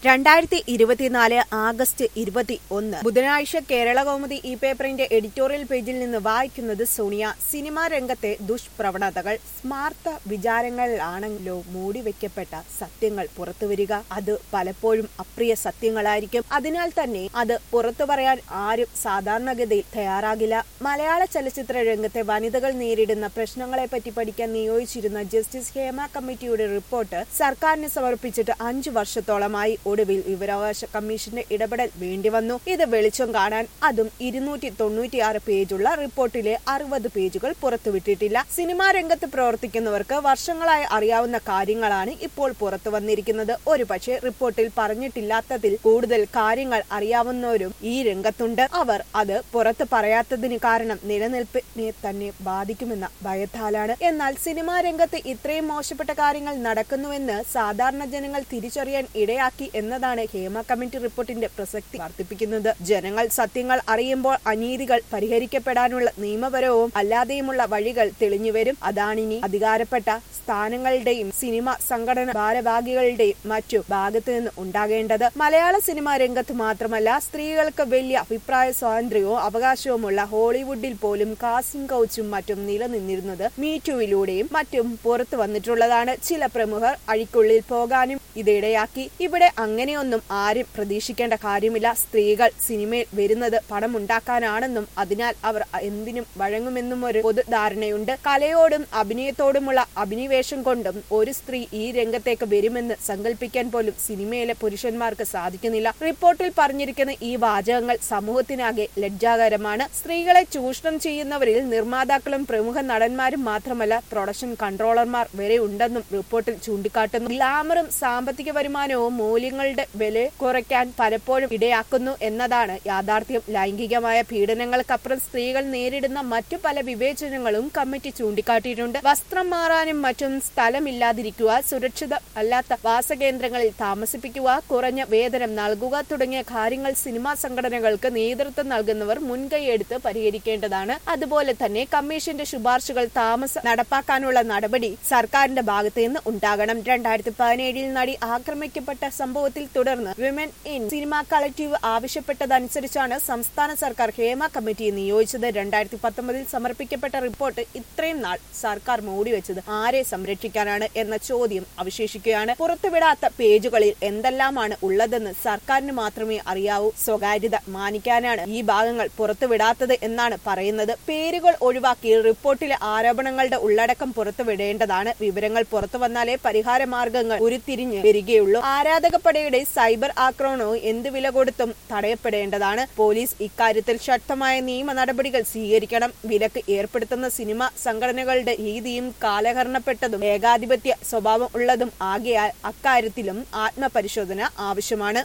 രണ്ടായിരത്തി ഇരുപത്തിനാല് ആഗസ്റ്റ് ഇരുപത്തി ഒന്ന് ബുധനാഴ്ച കേരള കൗമുദി ഈ പേപ്പറിന്റെ എഡിറ്റോറിയൽ പേജിൽ നിന്ന് വായിക്കുന്നത് സോണിയ സിനിമാ രംഗത്തെ ദുഷ്പ്രവണതകൾ സ്മാർത്ത വിചാരങ്ങളിലാണെങ്കിലോ മൂടിവെക്കപ്പെട്ട സത്യങ്ങൾ പുറത്തുവരിക അത് പലപ്പോഴും അപ്രിയ സത്യങ്ങളായിരിക്കും അതിനാൽ തന്നെ അത് പുറത്തു പറയാൻ ആരും സാധാരണഗതിയിൽ തയ്യാറാകില്ല മലയാള ചലച്ചിത്ര രംഗത്തെ വനിതകൾ നേരിടുന്ന പ്രശ്നങ്ങളെപ്പറ്റി പഠിക്കാൻ നിയോഗിച്ചിരുന്ന ജസ്റ്റിസ് ഹേമ കമ്മിറ്റിയുടെ റിപ്പോർട്ട് സർക്കാരിന് സമർപ്പിച്ചിട്ട് അഞ്ചു വർഷത്തോളമായി ഒടുവിൽ വിവരാവകാശ കമ്മീഷന്റെ ഇടപെടൽ വേണ്ടിവന്നു ഇത് വെളിച്ചം കാണാൻ അതും ഇരുന്നൂറ്റി തൊണ്ണൂറ്റിയാറ് പേജുള്ള റിപ്പോർട്ടിലെ അറുപത് പേജുകൾ പുറത്തുവിട്ടിട്ടില്ല സിനിമാ രംഗത്ത് പ്രവർത്തിക്കുന്നവർക്ക് വർഷങ്ങളായി അറിയാവുന്ന കാര്യങ്ങളാണ് ഇപ്പോൾ പുറത്തു വന്നിരിക്കുന്നത് ഒരുപക്ഷെ റിപ്പോർട്ടിൽ പറഞ്ഞിട്ടില്ലാത്തതിൽ കൂടുതൽ കാര്യങ്ങൾ അറിയാവുന്നവരും ഈ രംഗത്തുണ്ട് അവർ അത് പുറത്ത് പറയാത്തതിന് കാരണം നിലനിൽപ്പിനെ തന്നെ ബാധിക്കുമെന്ന ഭയത്താലാണ് എന്നാൽ സിനിമാ രംഗത്ത് ഇത്രയും മോശപ്പെട്ട കാര്യങ്ങൾ നടക്കുന്നുവെന്ന് സാധാരണ ജനങ്ങൾ തിരിച്ചറിയാൻ ഇടയാക്കി എന്നതാണ് ഹേമ കമ്മിറ്റി റിപ്പോർട്ടിന്റെ പ്രസക്തി വർദ്ധിപ്പിക്കുന്നത് ജനങ്ങൾ സത്യങ്ങൾ അറിയുമ്പോൾ അനീതികൾ പരിഹരിക്കപ്പെടാനുള്ള നിയമപരവും അല്ലാതെയുമുള്ള വഴികൾ തെളിഞ്ഞുവരും അതാണിനി അധികാരപ്പെട്ട സ്ഥാനങ്ങളുടെയും സിനിമ സംഘടന ഭാരവാഹികളുടെയും മറ്റു ഭാഗത്തു നിന്ന് ഉണ്ടാകേണ്ടത് മലയാള സിനിമാ രംഗത്ത് മാത്രമല്ല സ്ത്രീകൾക്ക് വലിയ അഭിപ്രായ സ്വാതന്ത്ര്യവും അവകാശവുമുള്ള ഹോളിവുഡിൽ പോലും കാസിം കൗച്ചും മറ്റും നിലനിന്നിരുന്നത് മീറ്റുവിലൂടെയും മറ്റും പുറത്തു വന്നിട്ടുള്ളതാണ് ചില പ്രമുഖർ അഴിക്കുള്ളിൽ പോകാനും ഇതിടയാക്കി ഇവിടെ അങ്ങനെയൊന്നും ആരും പ്രതീക്ഷിക്കേണ്ട കാര്യമില്ല സ്ത്രീകൾ സിനിമയിൽ വരുന്നത് പണമുണ്ടാക്കാനാണെന്നും അതിനാൽ അവർ എന്തിനും വഴങ്ങുമെന്നും ഒരു പൊതുധാരണയുണ്ട് കലയോടും അഭിനയത്തോടുമുള്ള അഭിനിവേശം കൊണ്ടും ഒരു സ്ത്രീ ഈ രംഗത്തേക്ക് വരുമെന്ന് സങ്കല്പിക്കാൻ പോലും സിനിമയിലെ പുരുഷന്മാർക്ക് സാധിക്കുന്നില്ല റിപ്പോർട്ടിൽ പറഞ്ഞിരിക്കുന്ന ഈ വാചകങ്ങൾ സമൂഹത്തിനാകെ ലജ്ജാകരമാണ് സ്ത്രീകളെ ചൂഷണം ചെയ്യുന്നവരിൽ നിർമ്മാതാക്കളും പ്രമുഖ നടന്മാരും മാത്രമല്ല പ്രൊഡക്ഷൻ കൺട്രോളർമാർ വരെ ഉണ്ടെന്നും റിപ്പോർട്ടിൽ ചൂണ്ടിക്കാട്ടുന്നു ഗ്ലാമറും സാമ്പത്തിക വരുമാനവും മൂല്യങ്ങളുടെ വില കുറയ്ക്കാൻ പലപ്പോഴും ഇടയാക്കുന്നു എന്നതാണ് യാഥാർത്ഥ്യം ലൈംഗികമായ പീഡനങ്ങൾക്കപ്പുറം സ്ത്രീകൾ നേരിടുന്ന മറ്റു പല വിവേചനങ്ങളും കമ്മിറ്റി ചൂണ്ടിക്കാട്ടിയിട്ടുണ്ട് വസ്ത്രം മാറാനും മറ്റും സ്ഥലമില്ലാതിരിക്കുക സുരക്ഷിത അല്ലാത്ത വാസകേന്ദ്രങ്ങളിൽ താമസിപ്പിക്കുക കുറഞ്ഞ വേതനം നൽകുക തുടങ്ങിയ കാര്യങ്ങൾ സിനിമാ സംഘടനകൾക്ക് നേതൃത്വം നൽകുന്നവർ മുൻകൈയെടുത്ത് പരിഹരിക്കേണ്ടതാണ് അതുപോലെ തന്നെ കമ്മീഷന്റെ ശുപാർശകൾ താമസം നടപ്പാക്കാനുള്ള നടപടി സർക്കാരിന്റെ ഭാഗത്ത് നിന്ന് ഉണ്ടാകണം രണ്ടായിരത്തി പതിനേഴിൽ നടി ആക്രമിക്കപ്പെട്ട സംഭവത്തിൽ തുടർന്ന് വിമൻ ഇൻ സിനിമ കളക്റ്റീവ് ആവശ്യപ്പെട്ടതനുസരിച്ചാണ് സംസ്ഥാന സർക്കാർ ഹേമ കമ്മിറ്റി നിയോഗിച്ചത് രണ്ടായിരത്തി പത്തൊമ്പതിൽ സമർപ്പിക്കപ്പെട്ട റിപ്പോർട്ട് ഇത്രയും നാൾ സർക്കാർ മൂടിവെച്ചത് ആരെ സംരക്ഷിക്കാനാണ് എന്ന ചോദ്യം അവശേഷിക്കുകയാണ് പുറത്തുവിടാത്ത പേജുകളിൽ എന്തെല്ലാമാണ് ഉള്ളതെന്ന് സർക്കാരിന് മാത്രമേ അറിയാവൂ സ്വകാര്യത മാനിക്കാനാണ് ഈ ഭാഗങ്ങൾ പുറത്തുവിടാത്തത് എന്നാണ് പറയുന്നത് പേരുകൾ ഒഴിവാക്കി റിപ്പോർട്ടിലെ ആരോപണങ്ങളുടെ ഉള്ളടക്കം പുറത്തുവിടേണ്ടതാണ് വിവരങ്ങൾ പുറത്തു വന്നാലേ പരിഹാര മാർഗങ്ങൾ ഉരുത്തിരിഞ്ഞ് വരികയുള്ളൂ ആരാധകപ്പടയുടെ സൈബർ ആക്രമണവും എന്ത് വില കൊടുത്തും തടയപ്പെടേണ്ടതാണ് പോലീസ് ഇക്കാര്യത്തിൽ ശക്തമായ നിയമ നടപടികൾ സ്വീകരിക്കണം വിലക്ക് ഏർപ്പെടുത്തുന്ന സിനിമ സംഘടനകളുടെ രീതിയും കാലഹരണപ്പെട്ടതും ഏകാധിപത്യ സ്വഭാവം ഉള്ളതും ആകെയാൽ അക്കാര്യത്തിലും ആത്മപരിശോധന ആവശ്യമാണ്